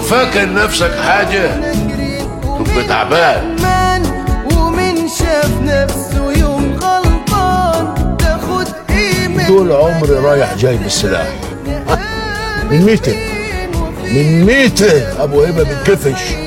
فاكر نفسك حاجة تبقى تعبان من ومن شاف نفسه يوم غلطان تاخد قيمة طول عمري رايح جاي بالسلاح من ميتة من ميتة ابو هبه بنكفش